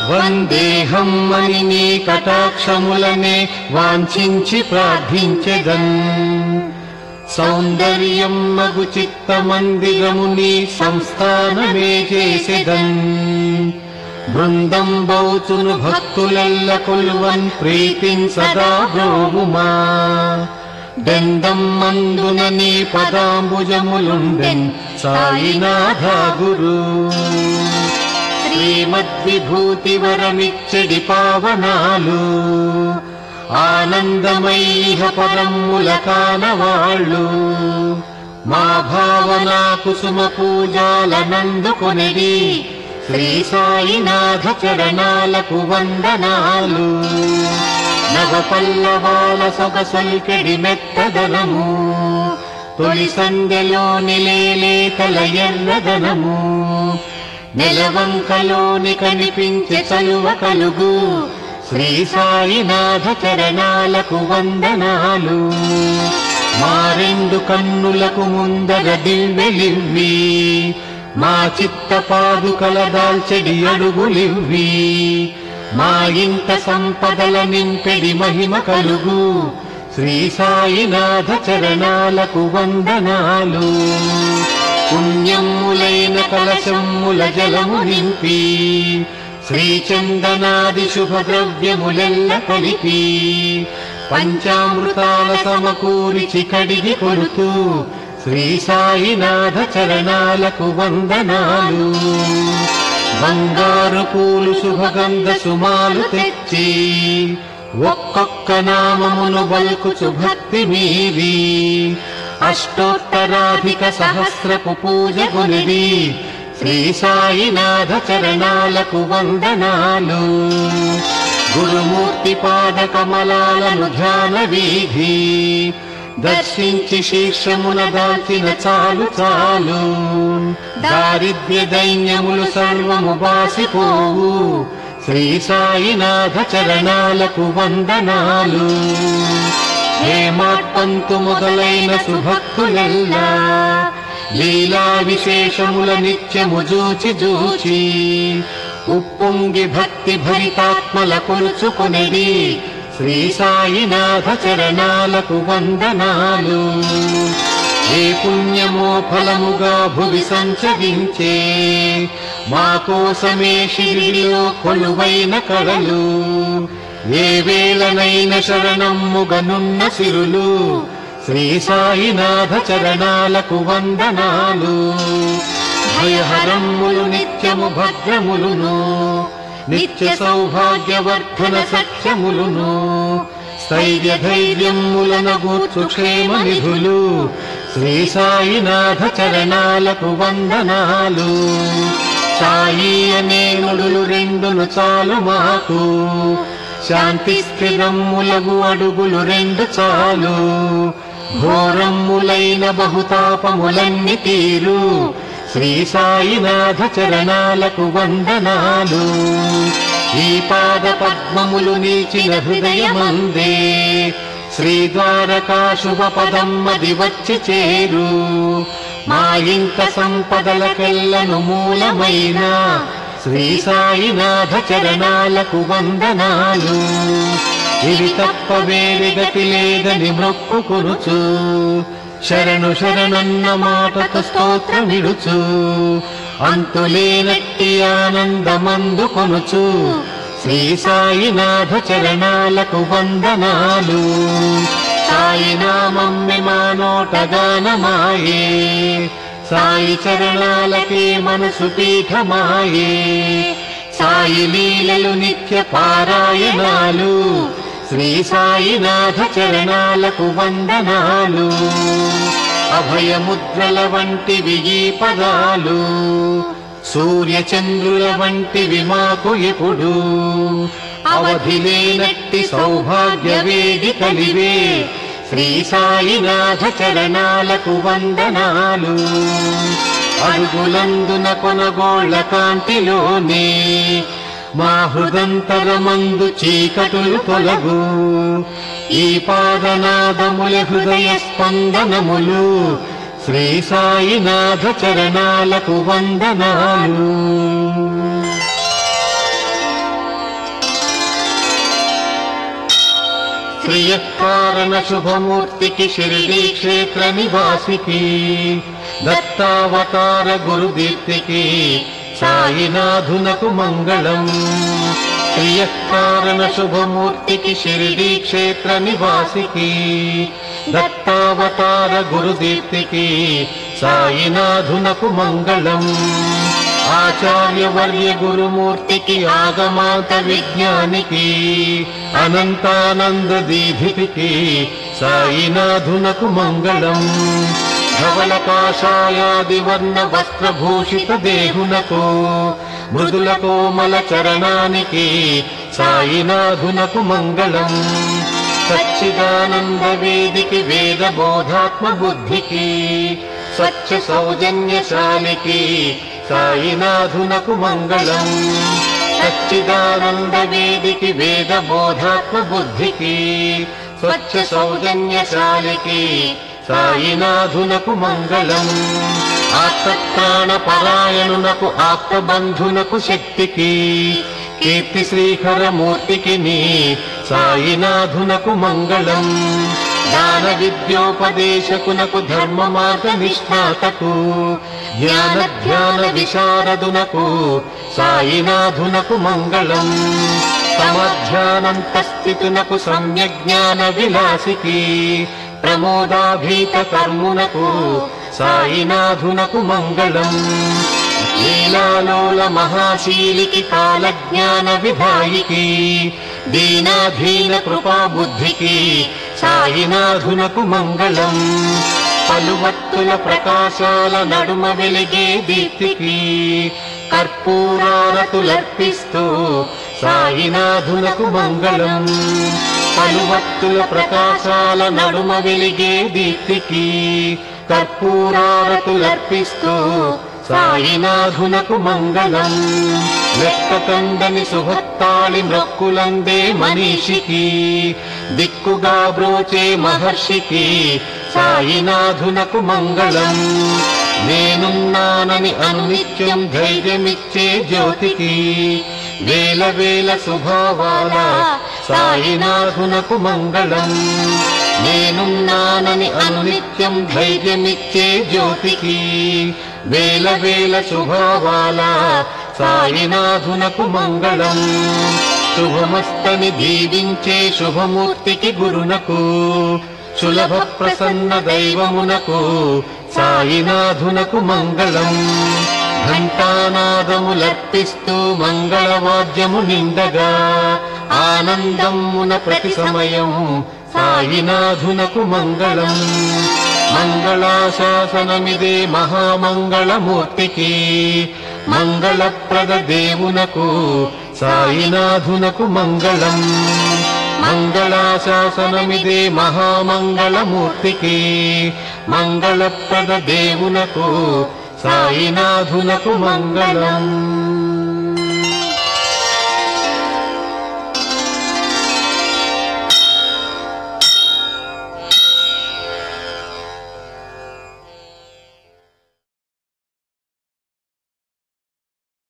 వందేహం అని నీ కటాక్షములనే వాంఛించి ప్రార్థించెదన్ సౌందర్యం మగు చిత్త మందిరము నీ సంస్థానమే చేసెదన్ బృందం బౌచును భక్తులెల్ల కొలువన్ ప్రీతిన్ సదా బ్రోగుమా దెందం మందున నీ పదాంబుజములుండెన్ సాయినాథ గురు శ్రీమద్విభూతి వరమిచ్చడి పావనాలు ఆనందమైహ పరమ్ముల కానవాళ్ళు మా భావన కుసుమ పూజాలనందుకొనిది శ్రీ సాయినాథ చరణాలకు వందనాలు నవ పల్లవాల సొగసొల్కెడి మెత్తదనము తొలి సంధ్యలోని లేలేతల ఎర్రదనము నెలవంకలోని కనిపించే చలువ కలుగు శ్రీ సాయినాథ చరణాలకు వందనాలు మా రెండు కన్నులకు ముందర దివ్వెలివ్వి మా చిత్త పాదుకల దాల్చెడి అడుగులివ్వి మా ఇంట సంపదల నింపెడి మహిమ కలుగు శ్రీ సాయినాథ చరణాలకు వందనాలు పుణ్యములైన కలశముల జలము నింపి శ్రీచందనాది శుభద్రవ్యములెల్ల కలిపి పంచామృతాల సమకూరిచి కడిగి కొడుతూ శ్రీ సాయినాథ చరణాలకు వందనాలు బంగారు పూలు శుభగంధ సుమాలు తెచ్చి ఒక్కొక్క నామమును బల్కుచు భక్తి మీరి అష్టోత్తరాధిక సహస్రపు పూజ కొనిది శ్రీ సాయినాథ చరణాలకు వందనాలు గురుమూర్తి పాద కమలాలను ధ్యాన వీధి దర్శించి శీర్షమున దాల్చిన చాలు చాలు దారిద్ర్య దైన్యములు సర్వము బాసిపోవు శ్రీ సాయినాథ చరణాలకు వందనాలు హేమాత్పంతు మొదలైన సుభక్తులెల్లా లీలా విశేషముల నిత్యము జూచి జూచి ఉప్పొంగి భక్తి భరితాత్మల కొలుచుకొనిది శ్రీ సాయినాథ చరణాలకు వందనాలు ఏ పుణ్యమో ఫలముగా భువి సంచరించే మా కోసమే షిరిడిలో కొలువైన కళలు ఏ వేళనైన శరణమ్ముగనున్న సిరులు శ్రీ సాయినాథ చరణాలకు వందనాలు భయహరమ్ములు నిత్యము భద్రములును నిత్య సౌభాగ్యవర్ధన సత్యములును స్థైర్య ధైర్యములన గూర్చు క్షేమ నిధులు శ్రీ సాయినాథ చరణాలకు వందనాలు సాయి అనే నుడులు రెండును చాలు మాకు శాంతి స్థిరమ్ములగు అడుగులు రెండు చాలు ఘోరమ్ములైన బహుతాపములన్ని తీరు శ్రీ సాయినాథ చరణాలకు వందనాలు ఈ పాద పద్మములు నీచిన హృదయమందే శ్రీ ద్వారకా శుభ పదమ్మది వచ్చి చేరు మా ఇంట సంపదలకెల్లను మూలమైన శ్రీ సాయినాథ చరణాలకు వందనాలు ఇవి తప్ప వేరే గతి లేదని మొక్కుకొనుచు శరణు శరణన్న మాటకు స్తోత్రమిడుచు అంతులేనట్టి ఆనందమందు కొనుచు శ్రీ సాయినాథ చరణాలకు వందనాలు సాయి నామం మా నోట గానమాయే సాయి చరణాలకే మనసు పీఠమాయే సాయి లీలలు నిత్య పారాయణాలు శ్రీ సాయినాథ చరణాలకు వందనాలు అభయముద్రల వంటివి ఈ పదాలు సూర్యచంద్రుల వంటివి మాకు ఎప్పుడు అవధి లేనట్టి సౌభాగ్య వేదికలివే శ్రీ సాయినాథ చరణాలకు వందనాలు అడుగులందున కొనగోళ్ల కాంతిలోనే మా హృదంతరమందు చీకటులు తొలగు ఈ పాదనాదముల హృదయ స్పందనములు శ్రీ సాయినాథ చరణాలకు వందనాలు కారణ శుభమూర్తికి షిరిడి క్షేత్ర నివాసికి దత్తావతార గురుదీప్తికి సాయినాథునకు మంగళం శ్రియకారణ శుభమూర్తికి షిరిడి క్షేత్ర నివాసికి దత్తావతార గురుదీప్తికి సాయినాథునకు మంగళం ఆచార్యవర్య గురుమూర్తికి ఆగమాత విజ్ఞానికి అనంతానంద దీధికి సాయినాథునకు మంగళం ధవల కాషాయాది వర్ణ వస్త్రభూషిత దేహునకు మృదుల కోమల చరణానికి సాయినాథునకు మంగళం సచ్చిదానంద వేదికి వేద బోధాత్మ బుద్ధికి స్వచ్ఛ సౌజన్యశాలికి సాయినాథునకు మంగళం సచ్చిదానంద వేదికి వేద బోధాత్మ బుద్ధికి స్వచ్ఛ సౌజన్యశాలికి సాయినాథునకు మంగళం ఆత్మప్రాణ పరాయణునకు ఆత్మబంధునకు శక్తికి కీర్తి శ్రీకర మూర్తికి నీ సాయినాథునకు మంగళం జ్ఞాన విద్యోపదేశకునకు ధర్మ మార్గ నిష్ణాతకు జ్ఞాన ధ్యాన విశారదునకు సాయినాథునకు మంగళం సమధ్యానంత స్థితునకు సమ్యజ్ఞాన విలాసికి ప్రమోదాభీత కర్మునకు సాయినాథునకు మంగళం లీలాలోల మహాశీలికి కాలజ్ఞాన విధాయికి దీనాధీన కృపా బుద్ధికి సాయినాథునకు మంగళం పలువత్తుల ప్రకాశాల నడుమ వెలిగే దీప్తికి కర్పూరారతులర్పిస్తూ సాయినాథునకు మంగళం పలువత్తుల ప్రకాశాల నడుమ వెలిగే దీప్తికి కర్పూరారతులర్పిస్తూ సాయినాథునకు మంగళం లెక్కకందని సుభత్తాళి మ్రొక్కులందే మనీషికి దిక్కుగా బ్రోచే మహర్షికి సాయినాథునకు మంగళం నేనున్నానని అనునిత్యం ధైర్యమిచ్చే జ్యోతికి వేల వేల శుభావాల సాయినాథునకు మంగళం నేనున్నానని అనునిత్యం ధైర్యమిచ్చే జ్యోతికి వేల వేల శుభావాల సాయినాథునకు మంగళం శుభమస్తని దీవించే శుభమూర్తికి గురునకు సులభ ప్రసన్న దైవమునకు సాయినాథునకు మంగళం ఘంటానాదములర్పిస్తూ మంగళవాద్యము నిండగా ఆనందమున ప్రతి సమయం సాయినాథునకు మంగళం మంగళాశాసనమిదే మహామంగళమూర్తికి మంగళప్రద దేవునకు సాయినాథునకు మంగళం మంగళాశాసనమిదే మహామంగళమూర్తికి మంగళప్రద దేవునకు సాయినాథునకు మంగళం